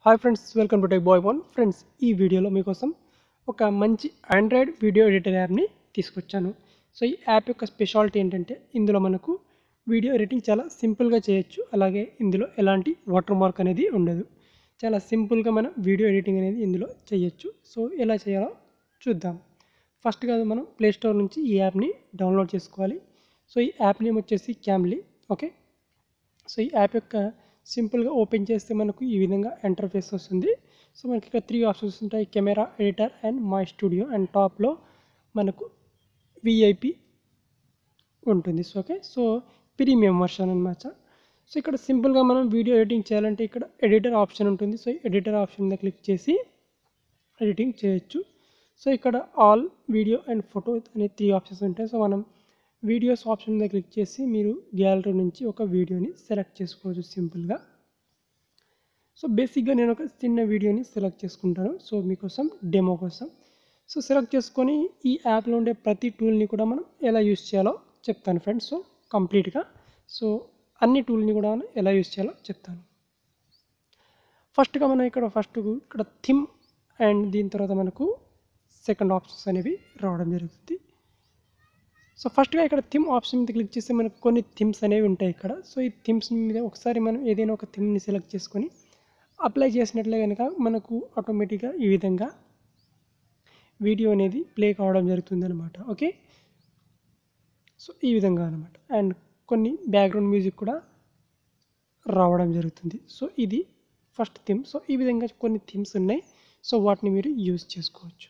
hi friends welcome to tech boy one friends ఈ వీడియోలో మీకోసం ఒక మంచి ఆండ్రాయిడ్ వీడియో ఎడిటర్ యాప్ని తీసుకొచ్చాను సో ఈ యాప్ యొక్క స్పెషాలిటీ ఏంటంటే ఇందులో మనకు వీడియో ఎడిటింగ్ చాలా సింపుల్గా చేయొచ్చు అలాగే ఇందులో ఎలాంటి వాటర్ మార్క్ అనేది ఉండదు చాలా సింపుల్గా మనం వీడియో ఎడిటింగ్ అనేది ఇందులో చేయొచ్చు సో ఎలా చేయాలో చూద్దాం ఫస్ట్గా మనం ప్లే స్టోర్ నుంచి ఈ యాప్ని డౌన్లోడ్ చేసుకోవాలి సో ఈ యాప్ నేమ్ వచ్చేసి క్యామ్లీ ఓకే సో ఈ యాప్ యొక్క సింపుల్గా ఓపెన్ చేస్తే మనకు ఈ విధంగా ఇంటర్ఫేస్ వస్తుంది సో మనకి ఇక్కడ త్రీ ఆప్షన్స్ ఉంటాయి camera editor and my studio and టాప్లో మనకు విఐపి ఉంటుంది so okay so premium version అనమాట సో ఇక్కడ సింపుల్గా మనం వీడియో ఎడిటింగ్ చేయాలంటే ఇక్కడ ఎడిటర్ ఆప్షన్ ఉంటుంది సో ఎడిటర్ ఆప్షన్ మీద క్లిక్ చేసి ఎడిటింగ్ చేయొచ్చు సో ఇక్కడ ఆల్ వీడియో అండ్ ఫోటో అనే త్రీ ఆప్షన్స్ ఉంటాయి సో మనం వీడియోస్ ఆప్షన్ మీద క్లిక్ చేసి మీరు గ్యాలరీ నుంచి ఒక వీడియోని సెలెక్ట్ చేసుకోవచ్చు సింపుల్గా సో బేసిక్గా నేను ఒక చిన్న వీడియోని సెలెక్ట్ చేసుకుంటాను సో మీకోసం డెమో కోసం సో సెలెక్ట్ చేసుకొని ఈ యాప్లో ఉండే ప్రతి టూల్ని కూడా మనం ఎలా యూస్ చేయాలో చెప్తాను ఫ్రెండ్స్ సో కంప్లీట్గా సో అన్ని టూల్ని కూడా మనం ఎలా యూస్ చేయాలో చెప్తాను ఫస్ట్గా మనం ఇక్కడ ఫస్ట్ ఇక్కడ థిమ్ అండ్ దీని తర్వాత మనకు సెకండ్ ఆప్షన్స్ అనేవి రావడం జరుగుతుంది సో ఫస్ట్గా ఇక్కడ థిమ్ ఆప్షన్ మీద క్లిక్ చేస్తే మనకు కొన్ని థిమ్స్ అనేవి ఉంటాయి ఇక్కడ సో ఈ థిమ్స్ మీద ఒకసారి మనం ఏదైనా ఒక థిమ్ని సెలెక్ట్ చేసుకొని అప్లై చేసినట్లే కనుక మనకు ఆటోమేటిక్గా ఈ విధంగా వీడియో అనేది ప్లే కావడం జరుగుతుంది అనమాట ఓకే సో ఈ విధంగా అనమాట అండ్ కొన్ని బ్యాక్గ్రౌండ్ మ్యూజిక్ కూడా రావడం జరుగుతుంది సో ఇది ఫస్ట్ థీమ్ సో ఈ విధంగా కొన్ని థీమ్స్ ఉన్నాయి సో వాటిని మీరు యూజ్ చేసుకోవచ్చు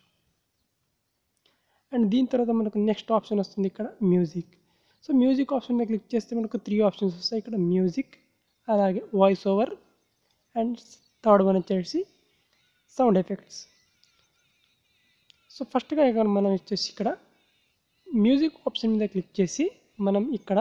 అండ్ దీని తర్వాత మనకు నెక్స్ట్ ఆప్షన్ వస్తుంది ఇక్కడ మ్యూజిక్ సో మ్యూజిక్ ఆప్షన్ మీద క్లిక్ చేస్తే మనకు త్రీ ఆప్షన్స్ వస్తాయి ఇక్కడ మ్యూజిక్ అలాగే voice over and third one వచ్చేసి సౌండ్ ఎఫెక్ట్స్ సో ఫస్ట్గా ఇక్కడ మనం వచ్చేసి ఇక్కడ మ్యూజిక్ ఆప్షన్ మీద క్లిక్ చేసి మనం ఇక్కడ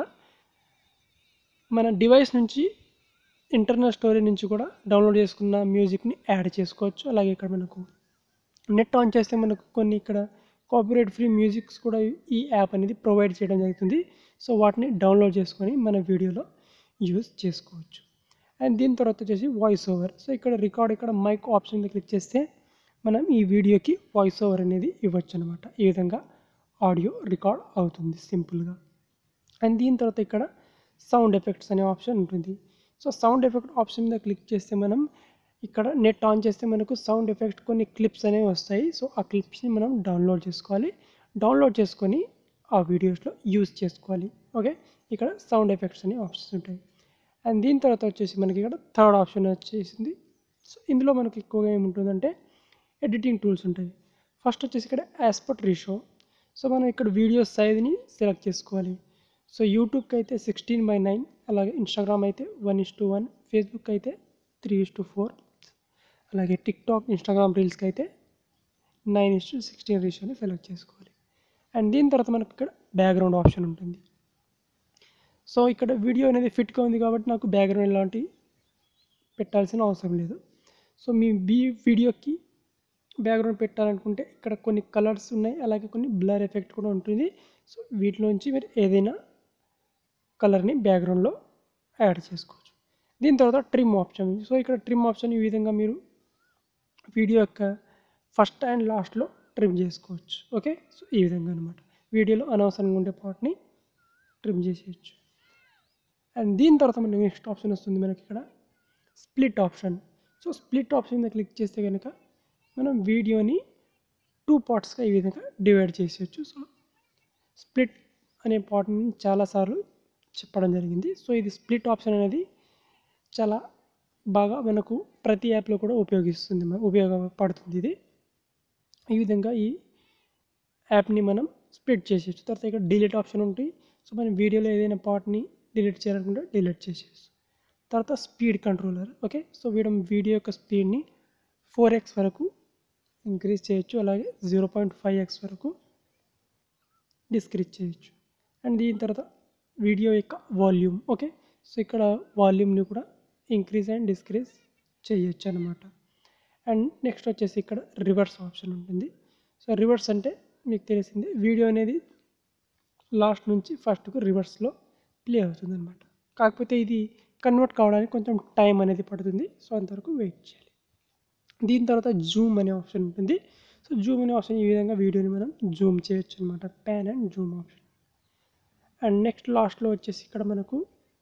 మన డివైస్ నుంచి ఇంటర్నల్ స్టోరేజ్ నుంచి కూడా డౌన్లోడ్ చేసుకున్న మ్యూజిక్ని యాడ్ చేసుకోవచ్చు అలాగే ఇక్కడ మనకు నెట్ ఆన్ చేస్తే మనకు కొన్ని ఇక్కడ కాపీరైట్ ఫ్రీ మ్యూజిక్స్ కూడా ఈ యాప్ అనేది ప్రొవైడ్ చేయడం జరుగుతుంది సో వాటిని డౌన్లోడ్ చేసుకొని మన వీడియోలో యూజ్ చేసుకోవచ్చు అండ్ దీని తర్వాత వచ్చేసి వాయిస్ ఓవర్ సో ఇక్కడ రికార్డ్ ఇక్కడ మైక్ ఆప్షన్ మీద క్లిక్ చేస్తే మనం ఈ వీడియోకి వాయిస్ ఓవర్ అనేది ఇవ్వచ్చు అనమాట ఈ విధంగా ఆడియో రికార్డ్ అవుతుంది సింపుల్గా అండ్ దీని తర్వాత ఇక్కడ సౌండ్ ఎఫెక్ట్స్ అనే ఆప్షన్ ఉంటుంది సో సౌండ్ ఎఫెక్ట్ ఆప్షన్ మీద క్లిక్ చేస్తే మనం ఇక్కడ నెట్ ఆన్ చేస్తే మనకు సౌండ్ ఎఫెక్ట్ కొన్ని క్లిప్స్ అనేవి వస్తాయి సో ఆ క్లిప్స్ని మనం డౌన్లోడ్ చేసుకోవాలి డౌన్లోడ్ చేసుకొని ఆ వీడియోస్లో యూజ్ చేసుకోవాలి ఓకే ఇక్కడ సౌండ్ ఎఫెక్ట్స్ అనే ఆప్షన్స్ ఉంటాయి అండ్ దీని తర్వాత వచ్చేసి మనకి ఇక్కడ థర్డ్ ఆప్షన్ వచ్చేసింది సో ఇందులో మనకి ఎక్కువగా ఏముంటుందంటే ఎడిటింగ్ టూల్స్ ఉంటాయి ఫస్ట్ వచ్చేసి ఇక్కడ యాస్పట్ రీషో సో మనం ఇక్కడ వీడియో సైజ్ని సెలెక్ట్ చేసుకోవాలి సో యూట్యూబ్కి అయితే సిక్స్టీన్ బై నైన్ అలాగే ఇన్స్టాగ్రామ్ అయితే one is to one Facebook అయితే త్రీ ఇస్ టు ఫోర్ అలాగే టిక్టాక్ ఇన్స్టాగ్రామ్ రీల్స్కి అయితే నైన్ ఇస్ టు సిక్స్టీన్ రేషియోని సెలెక్ట్ చేసుకోవాలి అండ్ దీని తర్వాత మనకు ఇక్కడ బ్యాక్గ్రౌండ్ ఆప్షన్ ఉంటుంది సో ఇక్కడ వీడియో అనేది ఫిట్గా ఉంది కాబట్టి నాకు బ్యాక్గ్రౌండ్ ఇలాంటి పెట్టాల్సిన అవసరం లేదు సో మీ బీ వీడియోకి బ్యాక్గ్రౌండ్ పెట్టాలనుకుంటే ఇక్కడ కొన్ని కలర్స్ ఉన్నాయి అలాగే కొన్ని బ్లర్ ఎఫెక్ట్ కూడా ఉంటుంది సో వీటిలోంచి మీరు ఏదైనా కలర్ని బ్యాక్గ్రౌండ్లో యాడ్ చేసుకోవచ్చు దీని తర్వాత ట్రిమ్ ఆప్షన్ ఉంది సో ఇక్కడ ట్రిమ్ ఆప్షన్ ఈ విధంగా మీరు వీడియో యొక్క ఫస్ట్ అండ్ లాస్ట్లో ట్రిమ్ చేసుకోవచ్చు ఓకే సో ఈ విధంగా అనమాట వీడియోలో అనవసరంగా ఉండే పార్ట్ని ట్రిమ్ చేసేయచ్చు అండ్ దీని తర్వాత మనకి నెక్స్ట్ ఆప్షన్ వస్తుంది మనకి ఇక్కడ split option so split option మీద క్లిక్ చేస్తే కనుక మనం వీడియోని టూ పార్ట్స్గా ఈ విధంగా డివైడ్ చేసేయచ్చు సో స్ప్లిట్ అనే పార్ట్ని చాలాసార్లు చెప్పడం జరిగింది సో ఇది స్ప్లిట్ ఆప్షన్ అనేది చాలా బాగా మనకు ప్రతి యాప్లో కూడా ఉపయోగిస్తుంది ఉపయోగపడుతుంది ఇది ఈ విధంగా ఈ యాప్ని మనం స్ప్లిట్ చేసేయచ్చు తర్వాత ఇక్కడ డిలీట్ ఆప్షన్ ఉంటుంది సో మనం వీడియోలో ఏదైనా పార్ట్ని డిలీట్ చేయాలనుకుంటే డిలీట్ చేసేయచ్చు తర్వాత speed controller okay so video video యొక్క స్పీడ్ని ఫోర్ ఎక్స్ వరకు ఇంక్రీజ్ చేయొచ్చు అలాగే జీరో పాయింట్ ఫైవ్ ఎక్స్ వరకు డిస్క్రీజ్ చేయొచ్చు అండ్ దీని తర్వాత వీడియో యొక్క వాల్యూమ్ ఓకే సో ఇక్కడ వాల్యూమ్ని కూడా ఇంక్రీజ్ అండ్ డిస్క్రీజ్ చేయొచ్చు అనమాట అండ్ నెక్స్ట్ వచ్చేసి ఇక్కడ రివర్స్ ఆప్షన్ ఉంటుంది సో రివర్స్ అంటే మీకు తెలిసింది వీడియో అనేది లాస్ట్ నుంచి ఫస్ట్కు రివర్స్లో ప్లే అవుతుంది అనమాట కాకపోతే ఇది కన్వర్ట్ కావడానికి కొంచెం టైం అనేది పడుతుంది సో అంతవరకు వెయిట్ చేయాలి దీని తర్వాత జూమ్ అనే ఆప్షన్ ఉంటుంది సో జూమ్ అనే ఆప్షన్ ఈ విధంగా వీడియోని మనం జూమ్ చేయొచ్చు అనమాట pan and zoom option and next లాస్ట్లో వచ్చేసి ఇక్కడ మనకు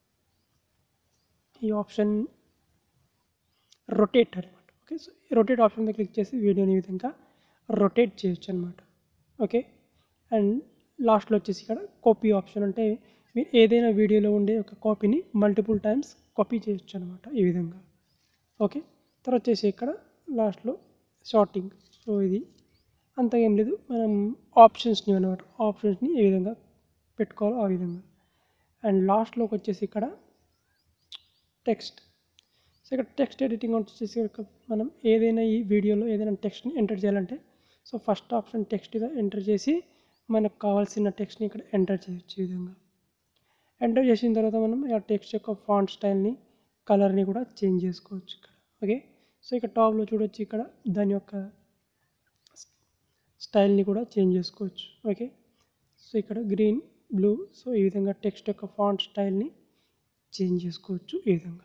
ఈ ఆప్షన్ రొటేట్ అనమాట ఓకే సో రొటేట్ ఆప్షన్ మీద క్లిక్ చేసి వీడియోని ఈ విధంగా రొటేట్ చేయొచ్చు అనమాట ఓకే అండ్ లాస్ట్లో వచ్చేసి ఇక్కడ కాపీ ఆప్షన్ అంటే మీరు ఏదైనా వీడియోలో ఉండే ఒక కాపీని మల్టిపుల్ టైమ్స్ కాపీ చేయొచ్చు అనమాట ఈ విధంగా ఓకే తర్వాత వచ్చేసి ఇక్కడ లాస్ట్లో షార్టింగ్ సో ఇది అంత ఏం లేదు మనం ఆప్షన్స్ని అనమాట ఆప్షన్స్ని ఏ విధంగా పెట్టుకోవాలో ఆ విధంగా అండ్ లాస్ట్లోకి వచ్చేసి ఇక్కడ టెక్స్ట్ సో ఇక్కడ టెక్స్ట్ ఎడిటింగ్ వచ్చేసి ఇక్కడ మనం ఏదైనా ఈ వీడియోలో ఏదైనా టెక్స్ట్ని ఎంటర్ చేయాలంటే సో ఫస్ట్ ఆప్షన్ టెక్స్ట్గా ఎంటర్ చేసి మనకు కావాల్సిన టెక్స్ట్ని ఇక్కడ ఎంటర్ చేయొచ్చు ఈ విధంగా ఎంటర్ చేసిన తర్వాత మనం ఆ టెక్స్ట్ యొక్క ఫాంట్ స్టైల్ని కలర్ని కూడా చేంజ్ చేసుకోవచ్చు ఇక్కడ ఓకే సో ఇక్కడ టాప్లో చూడొచ్చు ఇక్కడ దాని యొక్క స్టైల్ని కూడా చేంజ్ చేసుకోవచ్చు ఓకే సో ఇక్కడ గ్రీన్ బ్లూ సో ఈ విధంగా టెక్స్ట్ యొక్క ఫాంట్ స్టైల్ని చేంజ్ చేసుకోవచ్చు ఈ విధంగా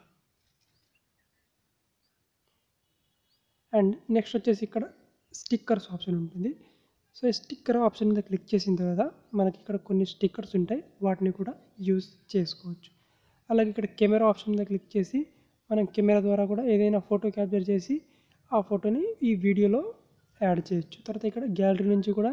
అండ్ నెక్స్ట్ వచ్చేసి ఇక్కడ స్టిక్కర్స్ ఆప్షన్ ఉంటుంది సో ఈ స్టిక్కర్ ఆప్షన్ మీద క్లిక్ చేసిన తర్వాత మనకి ఇక్కడ కొన్ని స్టిక్కర్స్ ఉంటాయి వాటిని కూడా యూజ్ చేసుకోవచ్చు అలాగే ఇక్కడ కెమెరా ఆప్షన్ మీద క్లిక్ చేసి మనం కెమెరా ద్వారా కూడా ఏదైనా ఫోటో క్యాప్చర్ చేసి ఆ ఫోటోని ఈ వీడియోలో యాడ్ చేయొచ్చు తర్వాత ఇక్కడ గ్యాలరీ నుంచి కూడా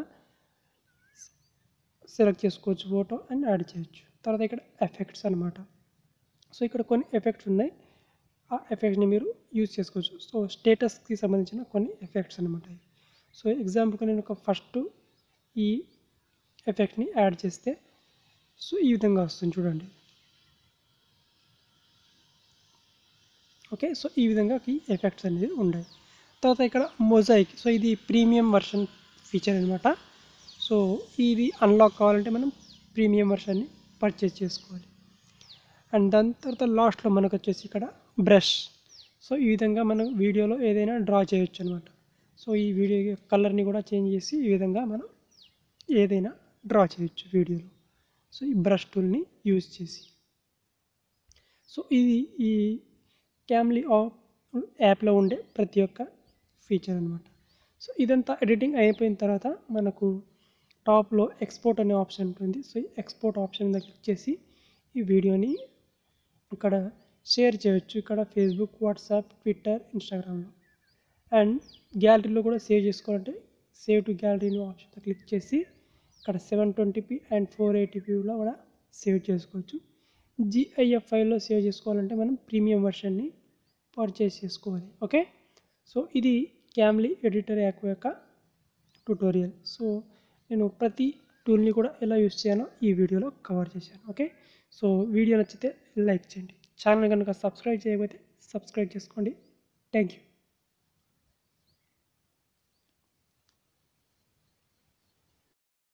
సెలెక్ట్ చేసుకోవచ్చు ఫోటో అండ్ యాడ్ చేయొచ్చు తర్వాత ఇక్కడ ఎఫెక్ట్స్ అనమాట సో ఇక్కడ కొన్ని ఎఫెక్ట్స్ ఉన్నాయి ఆ ఎఫెక్ట్స్ని మీరు యూజ్ చేసుకోవచ్చు సో స్టేటస్కి సంబంధించిన కొన్ని ఎఫెక్ట్స్ అనమాట ఇవి సో ఎగ్జాంపుల్గా నేను ఒక ఫస్ట్ ఈ ఎఫెక్ట్ని యాడ్ చేస్తే సో ఈ విధంగా వస్తుంది చూడండి ఓకే సో ఈ విధంగా ఈ ఎఫెక్ట్స్ అనేది ఉన్నాయి తర్వాత ఇక్కడ మొజాయిక్ సో ఇది ప్రీమియం వర్షన్ ఫీచర్ అనమాట సో ఇది అన్లాక్ కావాలంటే మనం ప్రీమియం వర్షన్ని పర్చేస్ చేసుకోవాలి అండ్ దాని తర్వాత లాస్ట్లో మనకు వచ్చేసి ఇక్కడ బ్రష్ సో ఈ విధంగా మనం వీడియోలో ఏదైనా డ్రా చేయొచ్చు అనమాట సో ఈ వీడియో కలర్ని కూడా చేంజ్ చేసి ఈ విధంగా మనం ఏదైనా డ్రా చేయొచ్చు వీడియోలో సో ఈ బ్రష్ టూల్ని యూజ్ చేసి సో ఇది ఈ క్యామ్లీ యాప్లో ఉండే ప్రతి ఒక్క ఫీచర్ అనమాట సో ఇదంతా ఎడిటింగ్ అయిపోయిన తర్వాత మనకు టాప్లో ఎక్స్పోర్ట్ అనే ఆప్షన్ ఉంటుంది సో ఈ ఎక్స్పోర్ట్ ఆప్షన్ మీద క్లిక్ చేసి ఈ వీడియోని ఇక్కడ షేర్ చేయొచ్చు ఇక్కడ ఫేస్బుక్ వాట్సాప్ ట్విట్టర్ ఇన్స్టాగ్రామ్లో అండ్ గ్యాలరీలో కూడా సేవ్ చేసుకోవాలంటే సేవ్ టు గ్యాలరీని ఆప్షన్ క్లిక్ చేసి ఇక్కడ సెవెన్ ట్వంటీపీ అండ్ ఫోర్ ఎయిటీపీలో కూడా సేవ్ చేసుకోవచ్చు జిఐఎఫ్ ఫైల్లో సేవ్ చేసుకోవాలంటే మనం ప్రీమియం వర్షన్ని పర్చేస్ చేసుకోవాలి ఓకే సో ఇది క్యామ్లీ ఎడిటర్ యాప్ యొక్క ట్యూటోరియల్ సో నేను ప్రతి టూల్ని కూడా ఎలా యూస్ చేయాలో ఈ వీడియోలో కవర్ చేశాను ఓకే సో వీడియో నచ్చితే లైక్ చేయండి ఛానల్ కనుక సబ్స్క్రైబ్ చేయకపోతే సబ్స్క్రైబ్ చేసుకోండి థ్యాంక్ యూ